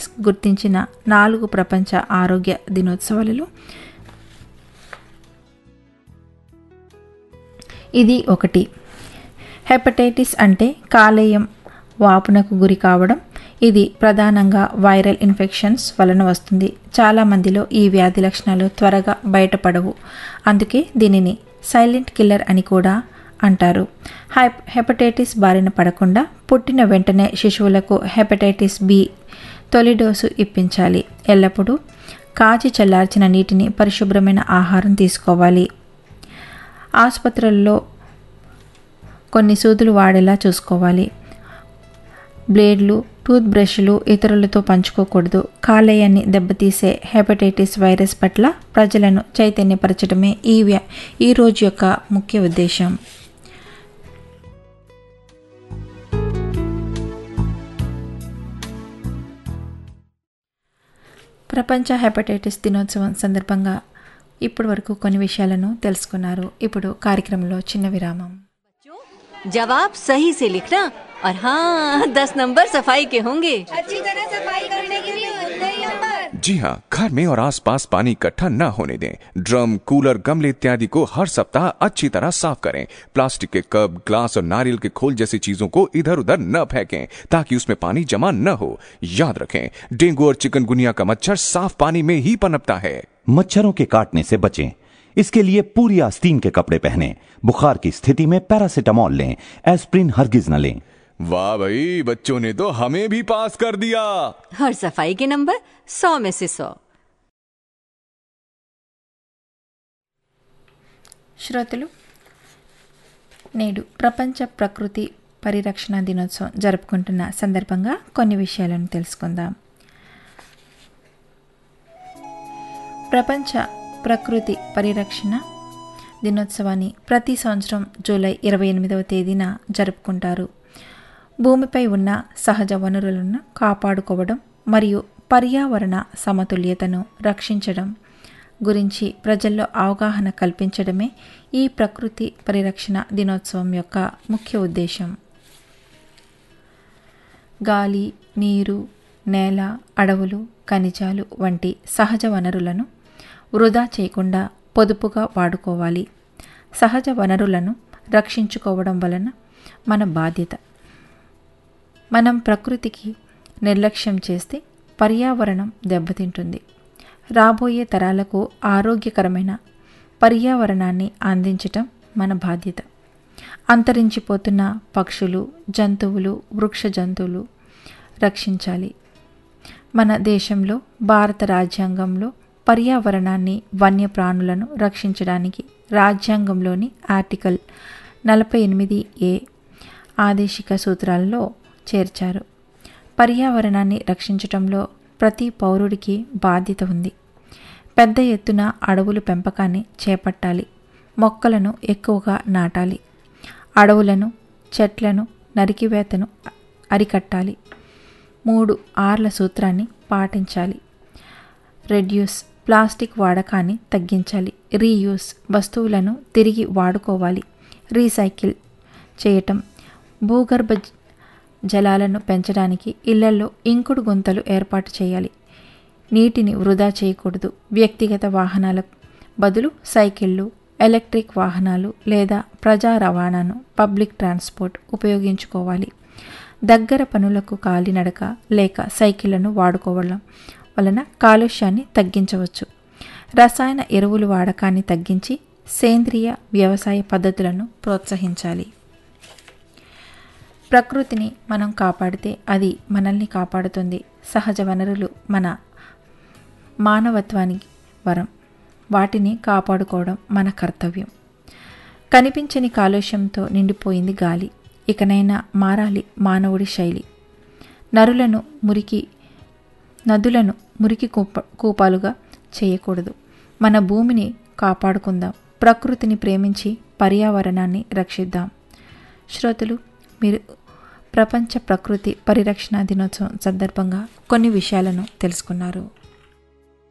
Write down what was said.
యునెస్క్ గుర్తించిన నాలుగు ప్రపంచ ఆరోగ్య దినోత్సవాలలో ఇది ఒకటి హెపటైటిస్ అంటే కాలేయం వాపునకు గురి కావడం ఇది ప్రధానంగా వైరల్ ఇన్ఫెక్షన్స్ వలన వస్తుంది చాలామందిలో ఈ వ్యాధి లక్షణాలు త్వరగా బయటపడవు అందుకే దీనిని సైలెంట్ కిల్లర్ అని కూడా అంటారు హై హెపటైటిస్ బారిన పడకుండా పుట్టిన వెంటనే శిశువులకు హెపటైటిస్ బి తొలి డోసు ఇప్పించాలి ఎల్లప్పుడూ కాచి చల్లార్చిన నీటిని పరిశుభ్రమైన ఆహారం తీసుకోవాలి ఆసుపత్రుల్లో కొన్ని సూదులు వాడేలా చూసుకోవాలి బ్లేడ్లు టూత్ బ్రష్లు ఇతరులతో పంచుకోకూడదు కాలేయాన్ని దెబ్బతీసే హెపటైటిస్ వైరస్ పట్ల ప్రజలను చైతన్యపరచడమే ఈ వ్యా ఈ రోజు యొక్క ముఖ్య ఉద్దేశం ప్రపంచ హెపటైటిస్ దినోత్సవం సందర్భంగా ఇప్పటి వరకు కొన్ని విషయాలను తెలుసుకున్నారు ఇప్పుడు కార్యక్రమంలో చిన్న విరామం जवाब सही से लिखना और हाँ दस नंबर सफाई के होंगे अच्छी तरह सफाई करने के लिए उतने ही नंबर जी हाँ घर में और आसपास पानी इकट्ठा न होने दें ड्रम कूलर गमले इत्यादि को हर सप्ताह अच्छी तरह साफ करें प्लास्टिक के कप ग्लास और नारियल के खोल जैसी चीजों को इधर उधर न फेंकें ताकि उसमें पानी जमा न हो याद रखें डेंगू और चिकनगुनिया का मच्छर साफ पानी में ही पनपता है मच्छरों के काटने से बचें इसके लिए पूरी आस्तीन के कपड़े पहने बुखार की स्थिति में पैरासिटामोल लें एस्प्रिन हरगिज न लें वाह भाई बच्चों ने तो हमें भी पास कर दिया और सफाई के नंबर सौ में से सौ శ్రోతలు నేడు ప్రపంచ ప్రకృతి పరిరక్షణ దినోత్సవం జరుపుకుంటున్న సందర్భంగా కొన్ని విషయాలను తెలుసుకుందాం ప్రపంచ ప్రకృతి పరిరక్షణ దినోత్సవాన్ని ప్రతి సంవత్సరం జూలై ఇరవై ఎనిమిదవ తేదీన జరుపుకుంటారు భూమిపై ఉన్న సహజ వనరులను కాపాడుకోవడం మరియు పర్యావరణ సమతుల్యతను రక్షించడం గురించి ప్రజల్లో అవగాహన కల్పించడమే ఈ ప్రకృతి పరిరక్షణ దినోత్సవం యొక్క ముఖ్య ఉద్దేశం గాలి నీరు నేల అడవులు ఖనిజాలు వంటి సహజ వనరులను వృధా చేయకుండా పొదుపుగా వాడుకోవాలి సహజ వనరులను రక్షించుకోవడం వలన మన బాధ్యత మనం ప్రకృతికి నిర్లక్ష్యం చేస్తే పర్యావరణం దెబ్బతింటుంది రాబోయే తరాలకు ఆరోగ్యకరమైన పర్యావరణాన్ని అందించటం మన బాధ్యత అంతరించిపోతున్న పక్షులు జంతువులు వృక్ష జంతువులు రక్షించాలి మన దేశంలో భారత రాజ్యాంగంలో పర్యావరణాన్ని వన్యప్రాణులను రక్షించడానికి రాజ్యాంగంలోని ఆర్టికల్ నలభై ఎనిమిది ఏ ఆదేశిక సూత్రాలలో చేర్చారు పర్యావరణాన్ని రక్షించటంలో ప్రతి పౌరుడికి బాధ్యత ఉంది పెద్ద ఎత్తున అడవుల పెంపకాన్ని చేపట్టాలి మొక్కలను ఎక్కువగా నాటాలి అడవులను చెట్లను నరికివేతను అరికట్టాలి మూడు ఆర్ల సూత్రాన్ని పాటించాలి రెడ్యూస్ ప్లాస్టిక్ వాడకాన్ని తగ్గించాలి రీయూస్ వస్తువులను తిరిగి వాడుకోవాలి రీసైకిల్ చేయటం భూగర్భ జలాలను పెంచడానికి ఇళ్లలో ఇంకుడు గుంతలు ఏర్పాటు చేయాలి నీటిని వృధా చేయకూడదు వ్యక్తిగత వాహనాల బదులు సైకిళ్ళు ఎలక్ట్రిక్ వాహనాలు లేదా ప్రజా రవాణాను పబ్లిక్ ట్రాన్స్పోర్ట్ ఉపయోగించుకోవాలి దగ్గర పనులకు కాలినడక లేక సైకిళ్లను వాడుకోవడం వలన కాలుష్యాన్ని తగ్గించవచ్చు రసాయన ఎరువుల వాడకాన్ని తగ్గించి సేంద్రియ వ్యవసాయ పద్ధతులను ప్రోత్సహించాలి ప్రకృతిని మనం కాపాడితే అది మనల్ని కాపాడుతుంది సహజ వనరులు మన మానవత్వానికి వరం వాటిని కాపాడుకోవడం మన కర్తవ్యం కనిపించని కాలుష్యంతో నిండిపోయింది గాలి ఇకనైనా మారాలి మానవుడి శైలి నరులను మురికి నదులను మురికి కూప కూపాలుగా చేయకూడదు మన భూమిని కాపాడుకుందాం ప్రకృతిని ప్రేమించి పర్యావరణాన్ని రక్షిద్దాం శ్రోతలు మీరు ప్రపంచ ప్రకృతి పరిరక్షణ దినోత్సవం సందర్భంగా కొన్ని విషయాలను తెలుసుకున్నారు